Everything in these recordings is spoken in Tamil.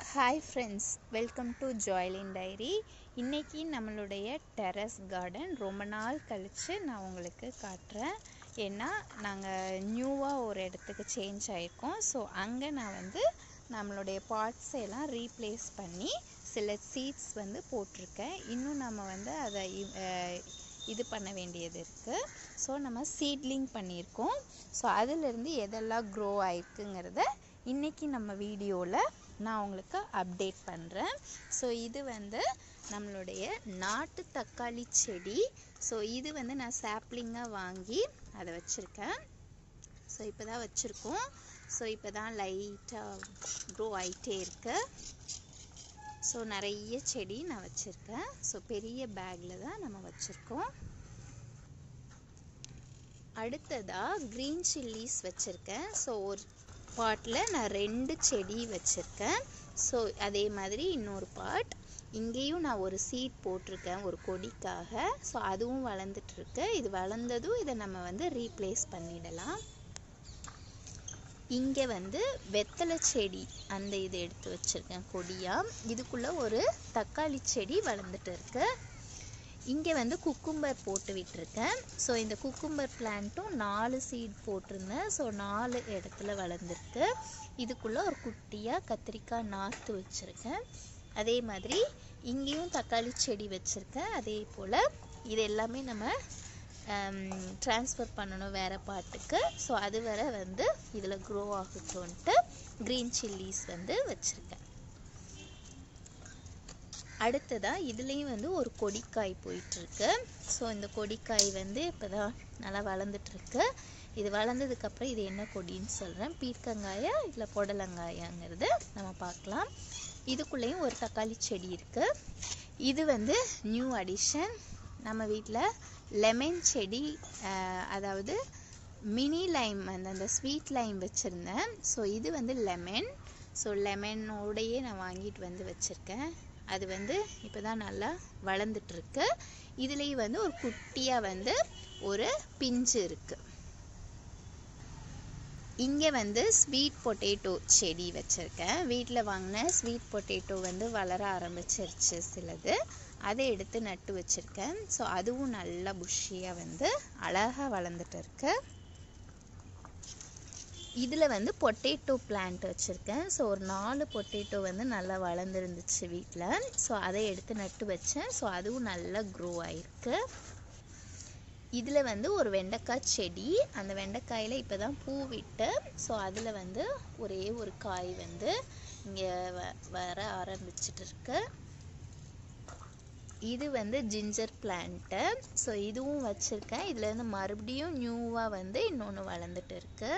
hi friends welcome to Joylin diary இன்றைக்கி நம்மளுடைய டெரஸ் கார்டன் ரொம்ப நாள் கழித்து நான் உங்களுக்கு காட்டுறேன் ஏன்னா நாங்கள் நியூவாக ஒரு இடத்துக்கு சேஞ்ச் ஆகிருக்கோம் ஸோ அங்கே நான் வந்து நம்மளுடைய பார்ட்ஸ் எல்லாம் ரீப்ளேஸ் பண்ணி சில சீட்ஸ் வந்து போட்டிருக்கேன் இன்னும் நம்ம வந்து அதை இ- அஹ் இது பண்ண வேண்டியது இருக்குது ஸோ நம்ம சீட்லிங் பண்ணியிருக்கோம் ஸோ அதிலிருந்து எதெல்லாம் க்ரோ ஆயிருக்குங்கிறத இன்றைக்கி நம்ம வீடியோவில் நான் உங்களுக்கு அப்டேட் பண்ணுறேன் ஸோ இது வந்து நம்மளுடைய நாட்டு தக்காளி செடி ஸோ இது வந்து நான் சாப்ளிங்காக வாங்கி அதை வச்சுருக்கேன் ஸோ இப்போ தான் வச்சுருக்கோம் ஸோ இப்போ தான் லைட்டாக க்ரோ ஆகிட்டே இருக்கு ஸோ நிறைய செடி நான் வச்சுருக்கேன் ஸோ பெரிய பேக்கில் தான் நம்ம வச்சுருக்கோம் அடுத்ததாக க்ரீன் சில்லிஸ் வச்சுருக்கேன் ஸோ ஒரு பாட்டில் நான் ரெண்டு செடி வச்சுருக்கேன் ஸோ அதே மாதிரி இன்னொரு பாட் இங்கேயும் நான் ஒரு சீட் போட்டிருக்கேன் ஒரு கொடிக்காக ஸோ அதுவும் வளர்ந்துட்டுருக்கு இது வளர்ந்ததும் இதை நம்ம வந்து ரீப்ளேஸ் பண்ணிடலாம் இங்கே வந்து வெத்தலை செடி அந்த இது எடுத்து வச்சுருக்கேன் கொடியாக இதுக்குள்ளே ஒரு தக்காளி செடி வளர்ந்துட்டு இருக்கு இங்கே வந்து குக்கும்பர் போட்டு விட்டுருக்கேன் ஸோ இந்த குக்கும்பர் பிளான்ட்டும் நாலு சீட் போட்டிருந்தேன் ஸோ நாலு இடத்துல வளர்ந்துருக்கு இதுக்குள்ளே ஒரு குட்டியாக கத்திரிக்காய் நாற்று வச்சுருக்கேன் அதே மாதிரி இங்கேயும் தக்காளி செடி வச்சுருக்கேன் அதே போல் இது எல்லாமே நம்ம ட்ரான்ஸ்ஃபர் பண்ணணும் வேறு பாட்டுக்கு ஸோ அது வரை வந்து இதில் க்ரோ ஆகட்டும்ன்ட்டு க்ரீன் சில்லிஸ் வந்து வச்சுருக்கேன் அடுத்ததாக இதுலேயும் வந்து ஒரு கொடிக்காய் போயிட்டுருக்கு ஸோ இந்த கொடிக்காய் வந்து இப்போ தான் நல்லா வளர்ந்துட்டுருக்கு இது வளர்ந்ததுக்கப்புறம் இது என்ன கொடின்னு சொல்கிறேன் பீர்க்கங்காயா இல்லை புடலங்காயாங்கிறது நம்ம பார்க்கலாம் இதுக்குள்ளேயும் ஒரு தக்காளி செடி இருக்குது இது வந்து நியூ அடிஷன் நம்ம வீட்டில் லெமன் செடி அஹ், அதாவது மினி லைம் அந்த அந்த ஸ்வீட் லைம் வச்சுருந்தேன் ஸோ இது வந்து லெமன் ஸோ லெமனோடையே நான் வாங்கிட்டு வந்து வச்சுருக்கேன் அது வந்து இப்போ தான் நல்லா வளர்ந்துட்டுருக்கு இதுலேயும் வந்து ஒரு குட்டியாக வந்து ஒரு பிஞ்சு இருக்குது இங்கே வந்து ஸ்வீட் பொட்டேட்டோ செடி வச்சுருக்கேன் வீட்டில் வாங்கின ஸ்வீட் பொட்டேட்டோ வந்து வளர ஆரம்பிச்சிருச்சு சிலது அதை எடுத்து நட்டு வச்சுருக்கேன் ஸோ அதுவும் நல்லா புஷ்ஷியாக வந்து அழகாக வளர்ந்துட்டு இருக்கு இதில் வந்து பொட்டேட்டோ பிளான்ட் வச்சுருக்கேன் ஸோ ஒரு நாலு பொட்டேட்டோ வந்து நல்லா வளர்ந்துருந்துச்சு வீட்டில் ஸோ அதை எடுத்து நட்டு வச்சேன் ஸோ அதுவும் நல்லா க்ரோ ஆயிருக்கு இதில் வந்து ஒரு வெண்டைக்காய் செடி அந்த வெண்டைக்காயில் இப்போ தான் பூ விட்டு ஸோ அதில் வந்து ஒரே ஒரு காய் வந்து இங்கே வ வர ஆரம்பிச்சிட்டு இருக்கு இது வந்து ஜிஞ்சர் பிளான்ட்டு ஸோ இதுவும் வச்சுருக்கேன் இதில் இருந்து மறுபடியும் நியூவாக வந்து இன்னொன்று வளர்ந்துட்டு இருக்கு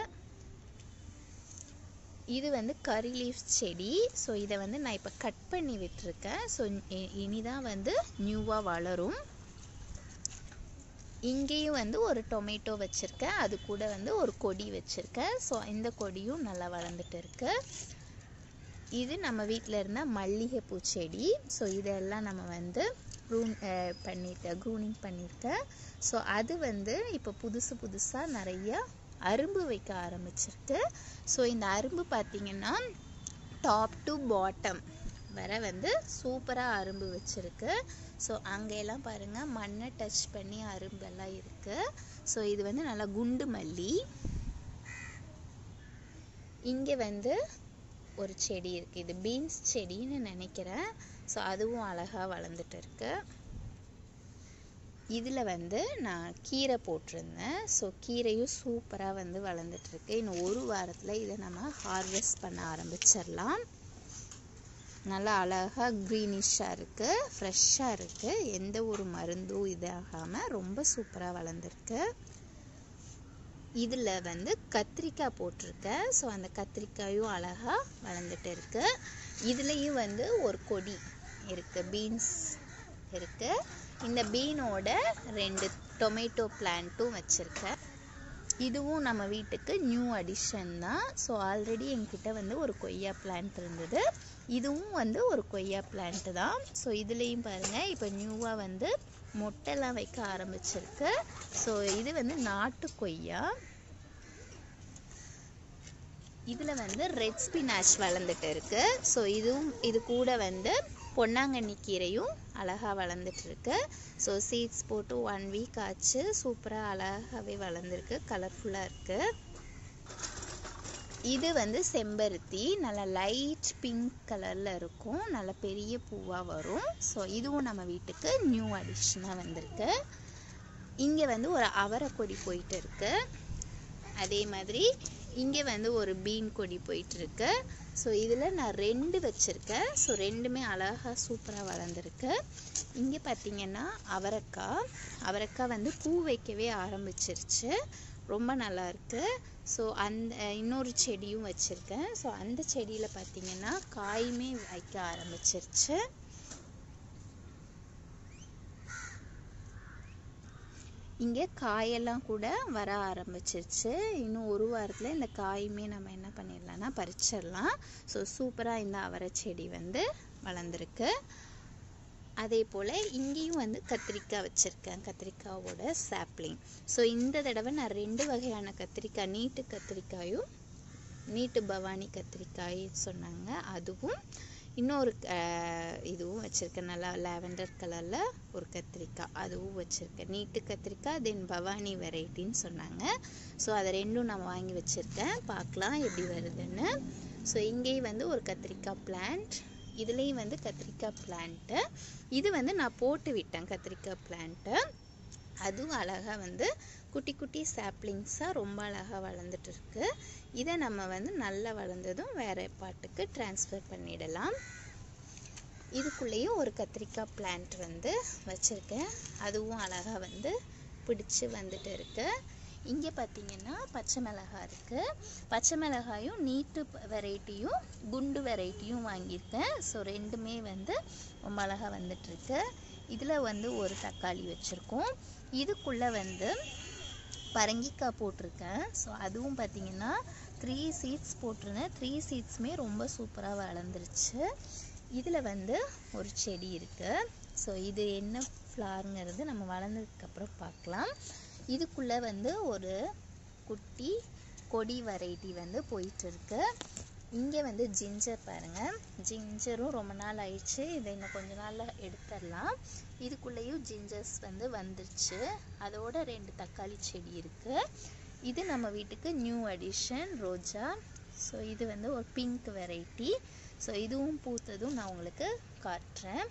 இது வந்து கரி லீஃப் செடி ஸோ இதை வந்து நான் இப்போ கட் பண்ணி விட்டுருக்கேன் ஸோ இனிதான் வந்து நியூவாக வளரும் இங்கேயும் வந்து ஒரு டொமேட்டோ வச்சுருக்கேன் அது கூட வந்து ஒரு கொடி வச்சுருக்கேன் ஸோ இந்த கொடியும் நல்லா வளர்ந்துட்டு இருக்கு இது நம்ம வீட்டில் இருந்த மல்லிகைப்பூ செடி ஸோ இதெல்லாம் நம்ம வந்து க்ரூன் பண்ணியிருக்கேன் க்ரூனிங் பண்ணியிருக்கேன் ஸோ அது வந்து இப்போ புதுசு புதுசாக நிறைய அரும்பு வைக்க ஆரம்பிச்சிருக்கு ஸோ இந்த அரும்பு பார்த்திங்கன்னா டாப் டு பாட்டம் வர வந்து சூப்பராக அரும்பு வச்சுருக்கு ஸோ அங்கெல்லாம் பாருங்கள் மண்ணை டச் பண்ணி அரும்பெல்லாம் இருக்குது ஸோ இது வந்து நல்லா குண்டு மல்லி இங்கே வந்து ஒரு செடி இருக்குது இது பீன்ஸ் செடின்னு நினைக்கிறேன் ஸோ அதுவும் அழகாக வளர்ந்துட்டு இருக்கு இதில் வந்து நான் கீரை போட்டிருந்தேன் ஸோ கீரையும் சூப்பராக வந்து வளர்ந்துட்டுருக்கு இன்னும் ஒரு வாரத்தில் இதை நம்ம ஹார்வெஸ்ட் பண்ண ஆரம்பிச்சிடலாம் நல்லா அழகாக க்ரீனிஷாக இருக்குது ஃப்ரெஷ்ஷாக இருக்குது எந்த ஒரு மருந்தும் இதாகாமல் ரொம்ப சூப்பராக வளர்ந்துருக்கு இதில் வந்து கத்திரிக்காய் போட்டிருக்கேன் ஸோ அந்த கத்திரிக்காயும் அழகாக வளர்ந்துட்டு இருக்கு இதுலேயும் வந்து ஒரு கொடி இருக்குது பீன்ஸ் இருக்குது இந்த பீனோட ரெண்டு டொமேட்டோ பிளான்ட்டும் வச்சுருக்கேன் இதுவும் நம்ம வீட்டுக்கு நியூ அடிஷன் தான் ஸோ ஆல்ரெடி என்கிட்ட வந்து ஒரு கொய்யா பிளான்ட் இருந்தது இதுவும் வந்து ஒரு கொய்யா பிளான்ட் தான் ஸோ இதுலேயும் பாருங்கள் இப்போ நியூவாக வந்து மொட்டைலாம் வைக்க ஆரம்பிச்சிருக்கு ஸோ இது வந்து நாட்டு கொய்யா இதில் வந்து ரெட் ஸ்பினாச் வளர்ந்துட்டு இருக்கு ஸோ இதுவும் இது கூட வந்து பொன்னாங்கண்ணி கீரையும் அழகாக வளர்ந்துட்டு இருக்கு ஸோ சீட்ஸ் போட்டு ஒன் வீக் ஆச்சு சூப்பராக அழகாகவே வளர்ந்துருக்கு கலர்ஃபுல்லாக இருக்குது இது வந்து செம்பருத்தி நல்லா லைட் பிங்க் கலரில் இருக்கும் நல்ல பெரிய பூவாக வரும் ஸோ இதுவும் நம்ம வீட்டுக்கு நியூ அடிஷனாக வந்திருக்கு இங்கே வந்து ஒரு அவரை கொடி போயிட்டு இருக்கு அதே மாதிரி இங்கே வந்து ஒரு பீன் கொடி போயிட்டு இருக்கு ஸோ இதில் நான் ரெண்டு வச்சுருக்கேன் ஸோ ரெண்டுமே அழகாக சூப்பராக வளர்ந்துருக்கு இங்கே பார்த்தீங்கன்னா அவரைக்காய் அவரைக்காய் வந்து பூ வைக்கவே ஆரம்பிச்சிருச்சு ரொம்ப நல்லா இருக்கு ஸோ அந்த இன்னொரு செடியும் வச்சுருக்கேன் ஸோ அந்த செடியில் பார்த்தீங்கன்னா காயுமே வைக்க ஆரம்பிச்சிருச்சு இங்கே காயெல்லாம் கூட வர ஆரம்பிச்சிருச்சு இன்னும் ஒரு வாரத்தில் இந்த காயுமே நம்ம என்ன பண்ணிடலாம்னா பறிச்சிடலாம் ஸோ சூப்பராக இந்த அவரை செடி வந்து வளர்ந்துருக்கு அதே போல் இங்கேயும் வந்து கத்திரிக்காய் வச்சுருக்கேன் கத்திரிக்காவோட சாப்ளிங் ஸோ இந்த தடவை நான் ரெண்டு வகையான கத்திரிக்காய் நீட்டு கத்திரிக்காயும் நீட்டு பவானி கத்திரிக்காய் சொன்னாங்க அதுவும் இன்னொரு அஹ், இதுவும் வச்சுருக்கேன் நல்லா லாவெண்டர் கலரில் ஒரு கத்திரிக்காய் அதுவும் வச்சுருக்கேன் நீட்டு கத்திரிக்காய் தென் பவானி வெரைட்டின்னு சொன்னாங்க ஸோ அதை ரெண்டும் நான் வாங்கி வச்சுருக்கேன் பார்க்கலாம் எப்படி வருதுன்னு ஸோ இங்கேயும் வந்து ஒரு கத்திரிக்காய் பிளான்ட் இதுலேயும் வந்து கத்திரிக்காய் பிளான்ட்டு இது வந்து நான் போட்டு விட்டேன் கத்திரிக்காய் பிளான்ட்டு அதுவும் அழகாக வந்து குட்டி குட்டி சாப்ளிங்ஸாக ரொம்ப அழகாக வளர்ந்துட்டு இருக்கு இதை நம்ம வந்து நல்லா வளர்ந்ததும் வேற பாட்டுக்கு ட்ரான்ஸ்ஃபர் பண்ணிடலாம் இதுக்குள்ளேயும் ஒரு கத்திரிக்காய் பிளான்ட் வந்து வச்சுருக்கேன் அதுவும் அழகாக வந்து பிடிச்சி வந்துட்டு இருக்கு இங்கே பார்த்தீங்கன்னா பச்சை மிளகாய் இருக்குது பச்சை மிளகாயும் நீட்டு வெரைட்டியும் குண்டு வெரைட்டியும் வாங்கியிருக்கேன் ஸோ ரெண்டுமே வந்து ரொம்ப அழகாக வந்துட்டுருக்கு இதில் வந்து ஒரு தக்காளி வச்சுருக்கோம் இதுக்குள்ளே வந்து பரங்கிக்காய் போட்டிருக்கேன் ஸோ அதுவும் பார்த்தீங்கன்னா த்ரீ சீட்ஸ் போட்டிருந்தேன் த்ரீ சீட்ஸுமே ரொம்ப சூப்பராக வளர்ந்துருச்சு இதில் வந்து ஒரு செடி இருக்குது ஸோ இது என்ன ஃப்ளாருங்கிறது நம்ம வளர்ந்ததுக்கப்புறம் பார்க்கலாம் இதுக்குள்ளே வந்து ஒரு குட்டி கொடி வெரைட்டி வந்து போயிட்டு இருக்கு இங்கே வந்து ஜிஞ்சர் பாருங்கள் ஜிஞ்சரும் ரொம்ப நாள் ஆயிடுச்சு இதை இன்னும் கொஞ்ச நாளில் எடுத்துடலாம் இதுக்குள்ளேயும் ஜிஞ்சர்ஸ் வந்து வந்துருச்சு அதோட ரெண்டு தக்காளி செடி இருக்குது இது நம்ம வீட்டுக்கு நியூ அடிஷன் ரோஜா ஸோ இது வந்து ஒரு பிங்க் வெரைட்டி ஸோ இதுவும் பூத்ததும் நான் உங்களுக்கு காட்டுறேன்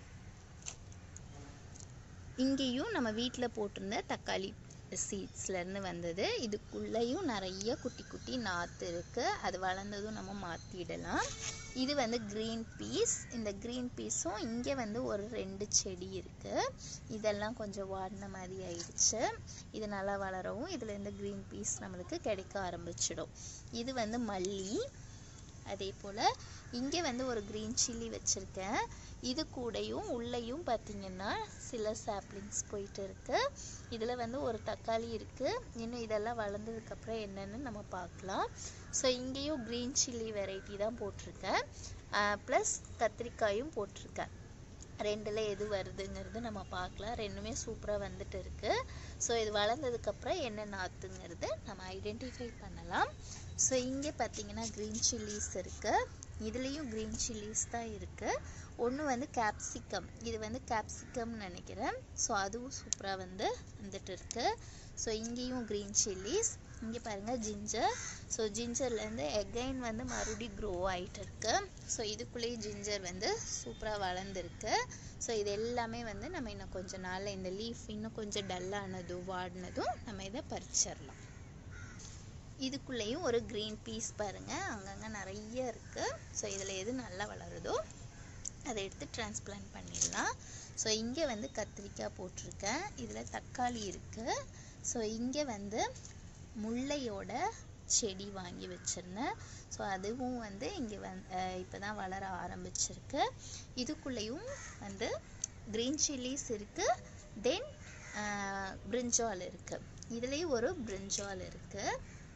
இங்கேயும் நம்ம வீட்டில் போட்டிருந்த தக்காளி சீட்ஸ்லேருந்து வந்தது இதுக்குள்ளேயும் நிறைய குட்டி குட்டி நாற்று இருக்குது அது வளர்ந்ததும் நம்ம மாற்றிடலாம் இது வந்து க்ரீன் பீஸ் இந்த க்ரீன் பீஸும் இங்கே வந்து ஒரு ரெண்டு செடி இருக்குது இதெல்லாம் கொஞ்சம் வாடின மாதிரி ஆயிடுச்சு இது நல்லா வளரவும் இதில் இந்த க்ரீன் பீஸ் நம்மளுக்கு கிடைக்க ஆரம்பிச்சிடும் இது வந்து மல்லி அதே போல் இங்கே வந்து ஒரு க்ரீன் சில்லி வச்சுருக்கேன் இது கூடயும் உள்ளேயும் பார்த்தீங்கன்னா சில சாப்ளிங்ஸ் போயிட்டு இருக்கு இதில் வந்து ஒரு தக்காளி இருக்குது இன்னும் இதெல்லாம் வளர்ந்ததுக்கப்புறம் என்னன்னு நம்ம பார்க்கலாம் ஸோ இங்கேயும் க்ரீன் சில்லி வெரைட்டி தான் போட்டிருக்கேன் ப்ளஸ் கத்திரிக்காயும் போட்டிருக்கேன் ரெண்டில் எது வருதுங்கிறது நம்ம பார்க்கலாம் ரெண்டுமே சூப்பராக வந்துட்டு இருக்கு ஸோ இது வளர்ந்ததுக்கப்புறம் என்ன நாற்றுங்கிறது நம்ம ஐடென்டிஃபை பண்ணலாம் ஸோ இங்கே பார்த்தீங்கன்னா க்ரீன் சில்லிஸ் இருக்குது இதுலேயும் க்ரீன் சில்லிஸ் தான் இருக்குது ஒன்று வந்து கேப்சிகம் இது வந்து கேப்சிகம்னு நினைக்கிறேன் ஸோ அதுவும் சூப்பராக வந்து வந்துட்டு இருக்கு ஸோ இங்கேயும் க்ரீன் சில்லிஸ் இங்கே பாருங்கள் ஜிஞ்சர் ஸோ ஜிஞ்சர்லேருந்து எகைன் வந்து மறுபடியும் க்ரோ ஆகிட்டு இருக்கு ஸோ இதுக்குள்ளேயே ஜிஞ்சர் வந்து சூப்பராக வளர்ந்துருக்கு ஸோ இது எல்லாமே வந்து நம்ம இன்னும் கொஞ்ச நாளில் இந்த லீஃப் இன்னும் கொஞ்சம் டல்லானதும் வாடினதும் நம்ம இதை பறிச்சிடலாம் இதுக்குள்ளேயும் ஒரு க்ரீன் பீஸ் பாருங்கள் அங்கங்கே நிறைய இருக்குது ஸோ இதில் எது நல்லா வளருதோ அதை எடுத்து டிரான்ஸ்பிளான்ட் பண்ணிடலாம் ஸோ இங்கே வந்து கத்திரிக்காய் போட்டிருக்கேன் இதில் தக்காளி இருக்குது ஸோ இங்கே வந்து முல்லையோட செடி வாங்கி வச்சுருந்தேன் ஸோ அதுவும் வந்து இங்கே வந் இப்போ தான் வளர ஆரம்பிச்சிருக்கு இதுக்குள்ளேயும் வந்து க்ரீன் சில்லிஸ் இருக்குது தென் பிரிஞ்சால் இருக்குது இதுலேயும் ஒரு பிரிஞ்சால் இருக்குது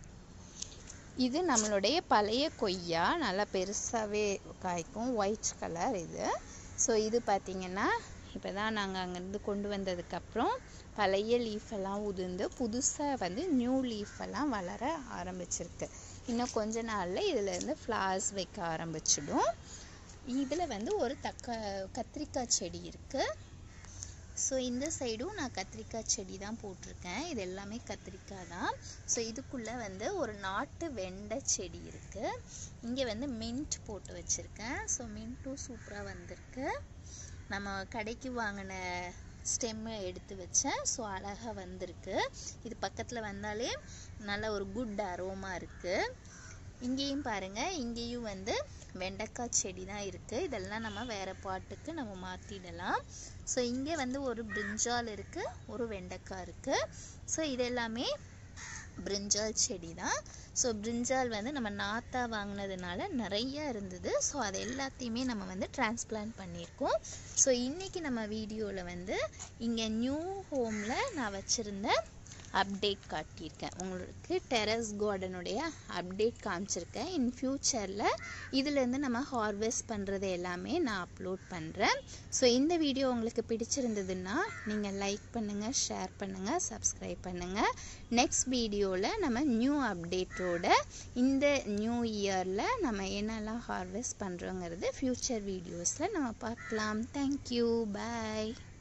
இது நம்மளுடைய பழைய கொய்யா நல்லா பெருசாகவே காய்க்கும் ஒயிட் கலர் இது ஸோ இது பார்த்திங்கன்னா இப்போ தான் நாங்கள் அங்கேருந்து கொண்டு வந்ததுக்கப்புறம் பழைய லீஃப் எல்லாம் உதிர்ந்து புதுசாக வந்து நியூ லீஃப் எல்லாம் வளர ஆரம்பிச்சிருக்கு இன்னும் கொஞ்ச நாளில் இதுலேருந்து ஃப்ளவர்ஸ் வைக்க ஆரம்பிச்சிடும் இதில் வந்து ஒரு தக்க கத்திரிக்காய் செடி இருக்குது ஸோ இந்த சைடும் நான் கத்திரிக்காய் செடி தான் போட்டிருக்கேன் இது எல்லாமே கத்திரிக்காய் தான் ஸோ இதுக்குள்ளே வந்து ஒரு நாட்டு வெண்டை செடி இருக்குது இங்கே வந்து மின்ட் போட்டு வச்சுருக்கேன் ஸோ மின்ட்டும் சூப்பராக வந்திருக்கு நம்ம கடைக்கு வாங்கின ஸ்டெம்மை எடுத்து வச்சேன் ஸோ அழகாக வந்திருக்கு இது பக்கத்தில் வந்தாலே நல்ல ஒரு குட் அரோமா இருக்குது இங்கேயும் பாருங்கள் இங்கேயும் வந்து வெண்டைக்காய் செடி தான் இருக்குது இதெல்லாம் நம்ம வேறு பாட்டுக்கு நம்ம மாற்றிடலாம் ஸோ இங்கே வந்து ஒரு பிரிஞ்சால் இருக்குது ஒரு வெண்டைக்காய் இருக்குது ஸோ இது எல்லாமே பிரிஞ்சால் செடி தான் ஸோ பிரிஞ்சால் வந்து நம்ம நாத்தா வாங்கினதுனால நிறைய இருந்தது ஸோ அது எல்லாத்தையுமே நம்ம வந்து டிரான்ஸ்பிளான்ட் பண்ணியிருக்கோம் ஸோ இன்றைக்கி நம்ம வீடியோவில் வந்து இங்கே நியூ ஹோமில் நான் வச்சுருந்த அப்டேட் காட்டியிருக்கேன் உங்களுக்கு டெரஸ் கார்டனுடைய அப்டேட் காமிச்சிருக்கேன் இன் ஃப்யூச்சரில் இதுலேருந்து நம்ம ஹார்வெஸ்ட் பண்ணுறது எல்லாமே நான் அப்லோட் பண்ணுறேன் ஸோ இந்த வீடியோ உங்களுக்கு பிடிச்சிருந்ததுன்னா நீங்கள் லைக் பண்ணுங்கள் ஷேர் பண்ணுங்கள் சப்ஸ்கிரைப் பண்ணுங்கள் நெக்ஸ்ட் வீடியோவில் நம்ம நியூ அப்டேட்டோட இந்த நியூ இயரில் நம்ம என்னெல்லாம் ஹார்வெஸ்ட் பண்ணுறோங்கிறது ஃப்யூச்சர் வீடியோஸில் நம்ம பார்க்கலாம் தேங்க்யூ பாய்